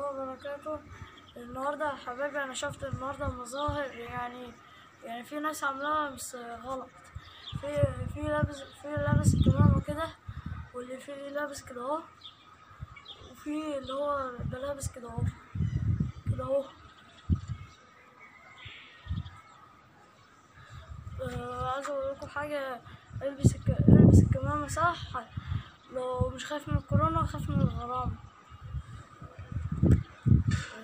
وبركاته النهاردة يا حبايبي أنا شفت النهاردة مظاهر يعني يعني في ناس عاملاها بس غلط في في لابس في لابس كمامة كده واللي في لابس كده اهو وفي اللي هو ده لابس كده اهو كده اهو آه، عايز اقول لكم حاجة البس الك... البس الكمامة صح لو مش خايف من الكورونا خايف من الغرام